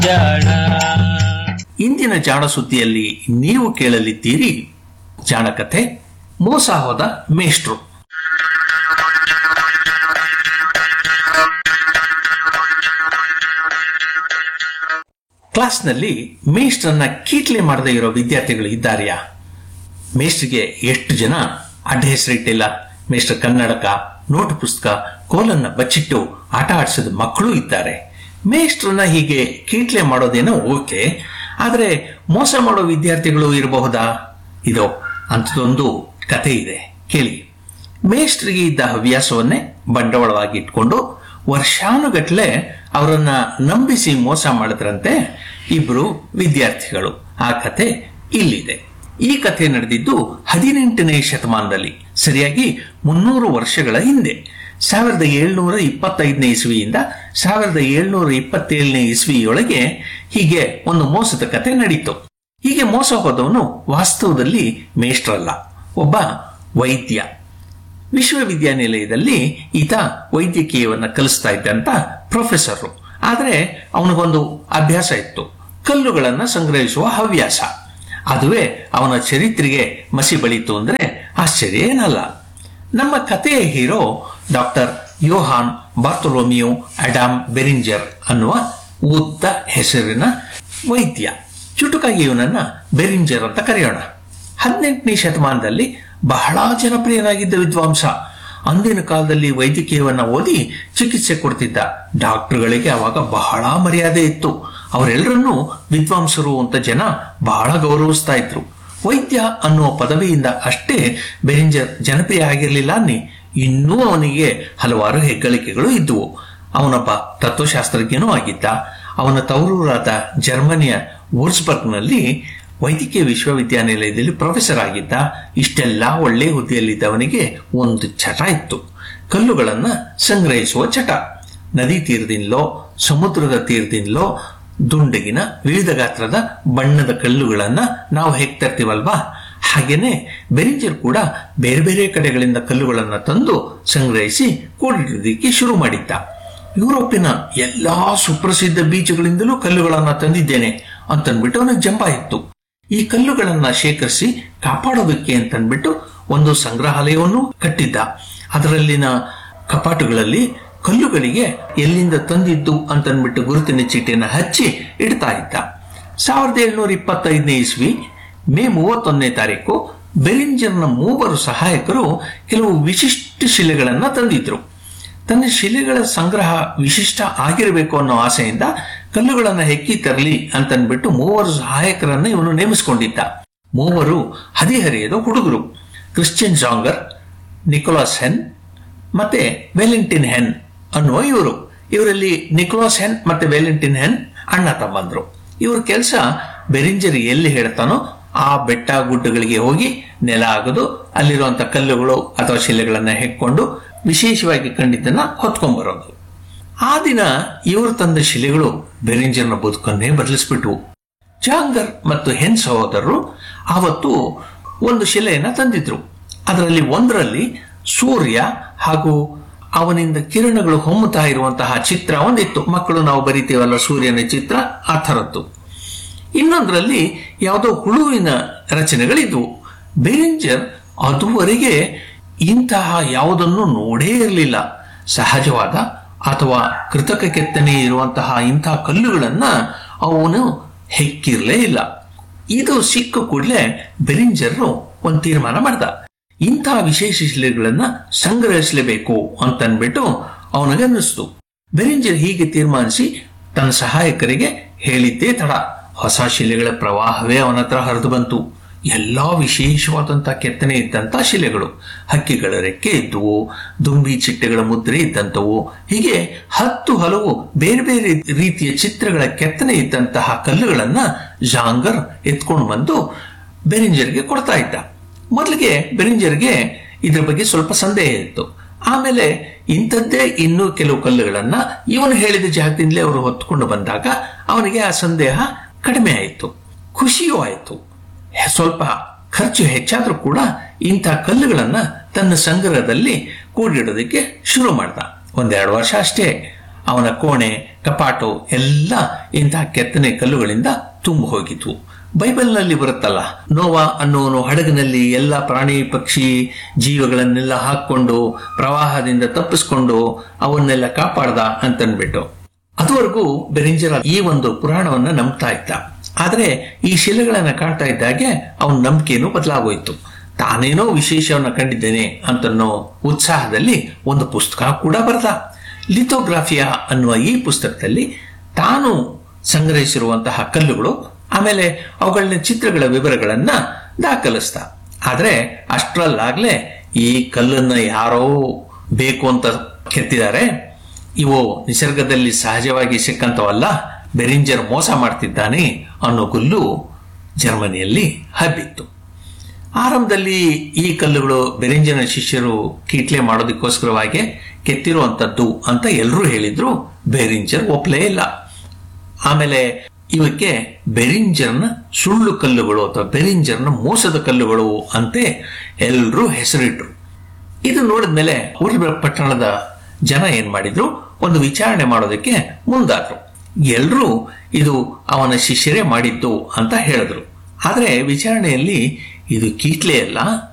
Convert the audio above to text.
ಜಾಣ ಇಂದಿನ ಜಾಣ ಸುದ್ದಿಯಲ್ಲಿ ನೀವು ಕೇಳಲಿದ್ದೀರಿ ಜಾಣಕಥೆ ಮೋಸ ಹೋದ ಮೇಷ್ಟ್ರು ಕ್ಲಾಸ್ನಲ್ಲಿ ಮೇಷ್ಟ್ರನ್ನ ಕೀಟ್ಲೆ ಮಾಡದೇ ಇರೋ ವಿದ್ಯಾರ್ಥಿಗಳು ಇದ್ದಾರೆಯಾ ಮೇಷ್ಟ್ರಿಗೆ ಎಷ್ಟು ಜನ ಅಡ್ಡ ಹೆಸರಿಟ್ಟಿಲ್ಲ ಮೇಷ್ಟ್ರ ಕನ್ನಡಕ ನೋಟು ಪುಸ್ತಕ ಕೋಲನ್ನ ಬಚ್ಚಿಟ್ಟು ಆಟ ಆಡಿಸಿದ ಮಕ್ಕಳು ಇದ್ದಾರೆ ಮೇಷ್ಟ್ರನ್ನ ಹೀಗೆ ಕೀಟ್ಲೆ ಮಾಡೋದೇನೋ ಓಕೆ ಆದರೆ ಮೋಸ ಮಾಡೋ ವಿದ್ಯಾರ್ಥಿಗಳು ಇರಬಹುದಾ ಇದೋ ಅಂಥದ್ದೊಂದು ಕತೆ ಇದೆ ಕೇಳಿ ಮೇಷ್ಟ್ರಿಗೆ ಇದ್ದ ಹವ್ಯಾಸವನ್ನೇ ಬಂಡವಾಳವಾಗಿ ಇಟ್ಕೊಂಡು ವರ್ಷಾನುಗಟ್ಲೆ ಅವರನ್ನ ನಂಬಿಸಿ ಮೋಸ ಮಾಡಿದ್ರಂತೆ ಇಬ್ರು ವಿದ್ಯಾರ್ಥಿಗಳು ಆ ಕತೆ ಇಲ್ಲಿದೆ ಈ ಕಥೆ ನಡೆದಿದ್ದು ಹದಿನೆಂಟನೇ ಶತಮಾನದಲ್ಲಿ ಸರಿಯಾಗಿ ಮುನ್ನೂರು ವರ್ಷಗಳ ಹಿಂದೆ ಸಾವಿರದ ಏಳ್ನೂರ ಇಪ್ಪತ್ತೈದನೇ ಇಸ್ವಿಯಿಂದ ಸಾವಿರದ ಏಳ್ನೂರ ಇಪ್ಪತ್ತೇಳನೇ ಇಸ್ವಿಯೊಳಗೆ ಹೀಗೆ ಒಂದು ಮೋಸದ ಕತೆ ನಡೀತು ಹೀಗೆ ಮೋಸ ಹೋದವನು ವಾಸ್ತವದಲ್ಲಿ ಮೇಷ್ಟ್ರಲ್ಲ ಒಬ್ಬ ವೈದ್ಯ ವಿಶ್ವವಿದ್ಯಾನಿಲಯದಲ್ಲಿ ಈತ ವೈದ್ಯಕೀಯವನ್ನ ಕಲಿಸ್ತಾ ಇದ್ದಂತ ಪ್ರೊಫೆಸರ್ ಆದರೆ ಅವನಿಗೊಂದು ಅಭ್ಯಾಸ ಇತ್ತು ಕಲ್ಲುಗಳನ್ನ ಸಂಗ್ರಹಿಸುವ ಹವ್ಯಾಸ ಅದುವೇ ಅವನ ಚರಿತ್ರೆಗೆ ಮಸಿ ಬಳಿತು ಅಂದ್ರೆ ಆಶ್ಚರ್ಯ ಏನಲ್ಲ ನಮ್ಮ ಕಥೆಯ hero doctor Johann Bartholomaeus Adam Beringer ಅನ್ನುವ ಉದ್ದ ಹೆಸರಿನ ವೈದ್ಯ ಚುಟುಕಾಗಿ ಇವನನ್ನ ಬೆರಿಂಜರ್ ಅಂತ ಕರೆಯೋಣ ಹದಿನೆಂಟನೇ ಶತಮಾನದಲ್ಲಿ ಬಹಳ ಜನಪ್ರಿಯನಾಗಿದ್ದ ವಿದ್ವಾಂಸ ಅಂದಿನ ಕಾಲದಲ್ಲಿ ವೈದ್ಯಕೀಯವನ್ನ ಓದಿ ಚಿಕಿತ್ಸೆ ಕೊಡ್ತಿದ್ದ ಡಾಕ್ಟರ್ಗಳಿಗೆ ಅವಾಗ ಬಹಳ ಮರ್ಯಾದೆ ಇತ್ತು ಅವರೆಲ್ಲರನ್ನೂ ವಿದ್ವಾಂಸರು ಅಂತ ಜನ ಬಹಳ ಗೌರವಿಸ್ತಾ ಇದ್ರು ವೈದ್ಯ ಅನ್ನುವ ಪದವಿಯಿಂದ ಅಷ್ಟೇ ಬೆರಿಂಜರ್ ಜನಪ್ರಿಯ ಆಗಿರಲಿಲ್ಲ ಅನ್ನಿ ಇನ್ನೂ ಅವನಿಗೆ ಹಲವಾರು ಹೆಗ್ಗಳಿಕೆಗಳು ಇದ್ದುವು ಅವನೊಬ್ಬ ತತ್ವಶಾಸ್ತ್ರಜ್ಞನೂ ಆಗಿದ್ದ ಅವನ ತವರೂರಾದ ಜರ್ಮನಿಯ ವೋರ್ಸ್ಬರ್ಗ್ನಲ್ಲಿ ವೈದ್ಯಕೀಯ ವಿಶ್ವವಿದ್ಯಾನಿಲಯದಲ್ಲಿ ಪ್ರೊಫೆಸರ್ ಆಗಿದ್ದ ಇಷ್ಟೆಲ್ಲ ಒಳ್ಳೆ ಹುದ್ದೆಯಲ್ಲಿದ್ದವನಿಗೆ ಒಂದು ಚಟ ಇತ್ತು ಕಲ್ಲುಗಳನ್ನ ಸಂಗ್ರಹಿಸುವ ಚಟ ನದಿ ತೀರದಿಂದಲೋ ಸಮುದ್ರದ ತೀರದಿಂದಲೋ ದುಂಡಗಿನ ವಿವಿಧ ಗಾತ್ರದ ಬಣ್ಣದ ಕಲ್ಲುಗಳನ್ನ ನಾವು ಹೇಗ್ ತರ್ತೀವಲ್ವಾ ಹಾಗೇನೆ ಬೆರಿಂಜರ್ ಕೂಡ ಬೇರೆ ಬೇರೆ ಕಡೆಗಳಿಂದ ಕಲ್ಲುಗಳನ್ನ ತಂದು ಸಂಗ್ರಹಿಸಿ ಕೂಡಿಡೋದಕ್ಕೆ ಶುರು ಮಾಡಿದ್ದ ಯುರೋಪಿನ ಎಲ್ಲಾ ಸುಪ್ರಸಿದ್ಧ ಬೀಚಗಳಿಂದಲೂ ಕಲ್ಲುಗಳನ್ನ ತಂದಿದ್ದೇನೆ ಅಂತನ್ಬಿಟ್ಟು ಅವನಿಗೆ ಜಂಬ ಇತ್ತು ಈ ಕಲ್ಲುಗಳನ್ನ ಶೇಖರಿಸಿ ಕಾಪಾಡೋದಕ್ಕೆ ಅಂತನ್ಬಿಟ್ಟು ಒಂದು ಸಂಗ್ರಹಾಲಯವನ್ನು ಕಟ್ಟಿದ್ದ ಅದರಲ್ಲಿನ ಕಪಾಟುಗಳಲ್ಲಿ ಕಲ್ಲುಗಳಿಗೆ ಎಲ್ಲಿಂದ ತಂದಿದ್ದು ಅಂತನ್ಬಿಟ್ಟು ಗುರುತಿನ ಚೀಟಿಯನ್ನು ಹಚ್ಚಿ ಇಡ್ತಾ ಇದ್ದ ಸಾವಿರದ ಏಳ್ನೂರ ಇಪ್ಪತ್ತೈದನೇ ಇಸ್ವಿ ಮೇ ಮೂವತ್ತೊಂದನೇ ತಾರೀಕು ಬೆರಿಂಜರ್ನ ಮೂವರು ಸಹಾಯಕರು ಕೆಲವು ವಿಶಿಷ್ಟ ಶಿಲೆಗಳನ್ನ ತಂದಿದ್ರು ತನ್ನ ಶಿಲೆಗಳ ಸಂಗ್ರಹ ವಿಶಿಷ್ಟ ಆಗಿರಬೇಕು ಅನ್ನೋ ಆಸೆಯಿಂದ ಕಲ್ಲುಗಳನ್ನು ಹೆಕ್ಕಿ ತರಲಿ ಅಂತನ್ಬಿಟ್ಟು ಮೂವರು ಸಹಾಯಕರನ್ನ ಇವನು ನೇಮಿಸಿಕೊಂಡಿದ್ದ ಮೂವರು ಹದಿಹರೆಯದ ಹುಡುಗರು ಕ್ರಿಶ್ಚಿಯನ್ ಜಾಂಗರ್ ನಿಕೋಲಾಸ್ ಹೆನ್ ಮತ್ತೆ ವೆಲೆಂಟಿನ್ ಹೆನ್ ಅನ್ನುವ ಇವರು ಇವರಲ್ಲಿ ನಿಕೋಲಾಸ್ ಹೆನ್ ಮತ್ತೆ ವೆಲೆಂಟಿನ್ ಹೆನ್ ಅಣ್ಣ ತಮ್ಮಂದ್ರು ಇವ್ರ ಕೆಲಸ ಬೆರಿಂಜರ್ ಎಲ್ಲಿ ಹೇಳ್ತಾನೋ ಆ ಬೆಟ್ಟ ಗುಡ್ಡಗಳಿಗೆ ಹೋಗಿ ನೆಲ ಆಗದು ಅಲ್ಲಿರುವಂತ ಕಲ್ಲುಗಳು ಅಥವಾ ಶಿಲೆಗಳನ್ನ ಹೆಕ್ಕೊಂಡು ವಿಶೇಷವಾಗಿ ಕಂಡಿದ್ದನ್ನ ಹೊತ್ಕೊಂಡ್ಬರೋದು ಆ ದಿನ ಇವರು ತಂದ ಶಿಲೆಗಳು ಬೆರಿಂಜರ್ನ ಬದುಕನ್ನೇ ಬದಲಿಸ್ಬಿಟ್ವು ಜಾಂಗರ್ ಮತ್ತು ಹೆನ್ ಸಹೋದರರು ಆವತ್ತು ಒಂದು ಶಿಲೆಯನ್ನ ತಂದಿದ್ರು ಅದರಲ್ಲಿ ಒಂದರಲ್ಲಿ ಸೂರ್ಯ ಹಾಗೂ ಅವನಿಂದ ಕಿರಣಗಳು ಹೊಮ್ಮುತ್ತಾ ಇರುವಂತಹ ಚಿತ್ರ ಒಂದಿತ್ತು ಮಕ್ಕಳು ನಾವು ಬರಿತೀವಲ್ಲ ಸೂರ್ಯನ ಚಿತ್ರ ಆ ಥರದ್ದು ಇನ್ನೊಂದರಲ್ಲಿ ಯಾವುದೋ ಹುಳುವಿನ ರಚನೆಗಳಿದ್ವು ಬೆರಿಂಜರ್ ಅದುವರೆಗೆ ಇಂತಹ ಯಾವುದನ್ನು ನೋಡೇ ಇರಲಿಲ್ಲ ಸಹಜವಾದ ಅಥವಾ ಕೃತಕ ಕೆತ್ತನೆ ಇರುವಂತಹ ಇಂತಹ ಕಲ್ಲುಗಳನ್ನ ಅವನು ಹೆಕ್ಕಿರ್ಲೇ ಇಲ್ಲ ಇದು ಸಿಕ್ಕ ಕೂಡಲೇ ಬೆರಿಂಜರ್ ಒಂದು ತೀರ್ಮಾನ ಮಾಡ್ದ ಇಂತಹ ವಿಶೇಷ ಶಿಲೆಗಳನ್ನ ಸಂಗ್ರಹಿಸಲೇಬೇಕು ಅಂತನ್ಬಿಟ್ಟು ಅವನಿಗನ್ನಿಸ್ತು ಬೆರಿಂಜರ್ ಹೀಗೆ ತೀರ್ಮಾನಿಸಿ ತನ್ನ ಸಹಾಯಕರಿಗೆ ಹೇಳಿದ್ದೇ ತಡ ಹೊಸ ಶಿಲೆಗಳ ಪ್ರವಾಹವೇ ಅವನ ಹತ್ರ ಹರಿದು ಬಂತು ಎಲ್ಲಾ ವಿಶೇಷವಾದಂತಹ ಕೆತ್ತನೆ ಇದ್ದಂತ ಶಿಲೆಗಳು ಹಕ್ಕಿಗಳ ರೆಕ್ಕೆ ಇದ್ದುವು ದುಂಬಿ ಚಿಟ್ಟೆಗಳ ಮುದ್ರೆ ಇದ್ದಂಥವು ಹೀಗೆ ಹತ್ತು ಹಲವು ಬೇರೆ ಬೇರೆ ರೀತಿಯ ಚಿತ್ರಗಳ ಕೆತ್ತನೆ ಇದ್ದಂತಹ ಕಲ್ಲುಗಳನ್ನ ಜಾಂಗರ್ ಎತ್ಕೊಂಡು ಬಂದು ಬೆರಿಂಜರ್ಗೆ ಕೊಡ್ತಾ ಇದ್ದ ಮೊದಲಿಗೆ ಬೆರಿಂಜರ್ಗೆ ಇದ್ರ ಬಗ್ಗೆ ಸ್ವಲ್ಪ ಸಂದೇಹ ಇತ್ತು ಆಮೇಲೆ ಇಂಥದ್ದೇ ಇನ್ನೂ ಕೆಲವು ಕಲ್ಲುಗಳನ್ನ ಇವನು ಹೇಳಿದ ಜಾಗದಿಂದಲೇ ಅವರು ಹೊತ್ಕೊಂಡು ಬಂದಾಗ ಅವನಿಗೆ ಆ ಸಂದೇಹ ಕಡಿಮೆ ಆಯಿತು ಖುಷಿಯೂ ಆಯಿತು ಸ್ವಲ್ಪ ಖರ್ಚು ಹೆಚ್ಚಾದ್ರೂ ಕೂಡ ಇಂಥ ಕಲ್ಲುಗಳನ್ನ ತನ್ನ ಸಂಗ್ರಹದಲ್ಲಿ ಕೂಡಿಡೋದಕ್ಕೆ ಶುರು ಮಾಡ್ದ ಒಂದೆರಡು ವರ್ಷ ಅಷ್ಟೇ ಅವನ ಕೋಣೆ ಕಪಾಟು ಎಲ್ಲ ಇಂತಹ ಕೆತ್ತನೆ ಕಲ್ಲುಗಳಿಂದ ತುಂಬ ಹೋಗಿದ್ವು ಬೈಬಲ್ನಲ್ಲಿ ಬರುತ್ತಲ್ಲ ನೋವಾ ಅನ್ನೋನು ಹಡಗಿನಲ್ಲಿ ಎಲ್ಲ ಪ್ರಾಣಿ ಪಕ್ಷಿ ಜೀವಗಳನ್ನೆಲ್ಲ ಹಾಕೊಂಡು ಪ್ರವಾಹದಿಂದ ತಪ್ಪಿಸ್ಕೊಂಡು ಅವನ್ನೆಲ್ಲ ಕಾಪಾಡ್ದ ಅಂತನ್ಬಿಟ್ಟು ಅದುವರೆಗೂ ಬೆರಿಂಜರ ಈ ಒಂದು ಪುರಾಣವನ್ನ ನಂಬ್ತಾ ಇದ್ದ ಆದ್ರೆ ಈ ಶಿಲೆಗಳನ್ನ ಕಾಣ್ತಾ ಇದ್ದಾಗೆ ಅವನ ನಂಬಿಕೆನೂ ಬದಲಾಗೋಯ್ತು ತಾನೇನೋ ವಿಶೇಷವನ್ನ ಕಂಡಿದ್ದೇನೆ ಅಂತನ್ನೋ ಉತ್ಸಾಹದಲ್ಲಿ ಒಂದು ಪುಸ್ತಕ ಕೂಡ ಬರೆದ ಲಿಥೋಗ್ರಾಫಿಯಾ ಅನ್ನುವ ಈ ಪುಸ್ತಕದಲ್ಲಿ ತಾನು ಸಂಗ್ರಹಿಸಿರುವಂತಹ ಕಲ್ಲುಗಳು ಆಮೇಲೆ ಅವುಗಳನ್ನ ಚಿತ್ರಗಳ ವಿವರಗಳನ್ನ ದಾಖಲಿಸ್ತ ಆದ್ರೆ ಅಷ್ಟರಲ್ಲಾಗ್ಲೇ ಈ ಕಲ್ಲನ್ನ ಯಾರೋ ಬೇಕು ಅಂತ ಕೆತ್ತಿದ್ದಾರೆ ಇವು ನಿಸರ್ಗದಲ್ಲಿ ಸಹಜವಾಗಿ ಸಿಕ್ಕಂತವಲ್ಲ ಬೆರಿಂಜರ್ ಮೋಸ ಮಾಡ್ತಿದ್ದಾನೆ ಅನ್ನೋ ಗುಲ್ಲು ಜರ್ಮನಿಯಲ್ಲಿ ಹಬ್ಬಿತ್ತು ಆರಂಭದಲ್ಲಿ ಈ ಕಲ್ಲುಗಳು ಬೆರಿಂಜನ ಶಿಷ್ಯರು ಕೀಟ್ಲೆ ಮಾಡೋದಕ್ಕೋಸ್ಕರವಾಗಿ ಕೆತ್ತಿರುವಂತದ್ದು ಅಂತ ಎಲ್ಲರೂ ಹೇಳಿದ್ರು ಬೆರಿಂಜರ್ ಒಪ್ಲೇ ಇಲ್ಲ ಆಮೇಲೆ ಇವಕ್ಕೆ ಬೆರಿಂಜರ್ನ ಸುಳ್ಳು ಕಲ್ಲುಗಳು ಅಥವಾ ಬೆರಿಂಜರ್ನ ಮೋಸದ ಕಲ್ಲುಗಳು ಅಂತೆ ಎಲ್ಲರೂ ಹೆಸರಿಟ್ರು ಇದು ನೋಡಿದ್ಮೇಲೆ ಊರಿನ ಪಟ್ಟಣದ ಜನ ಏನ್ ಮಾಡಿದ್ರು ಒಂದು ವಿಚಾರಣೆ ಮಾಡೋದಕ್ಕೆ ಮುಂದಾದ್ರು ಎಲ್ರೂ ಇದು ಅವನ ಶಿಷ್ಯರೇ ಮಾಡಿದ್ದು ಅಂತ ಹೇಳಿದ್ರು ಆದ್ರೆ ವಿಚಾರಣೆಯಲ್ಲಿ ಇದು ಕೀಟ್ಲೆ ಅಲ್ಲ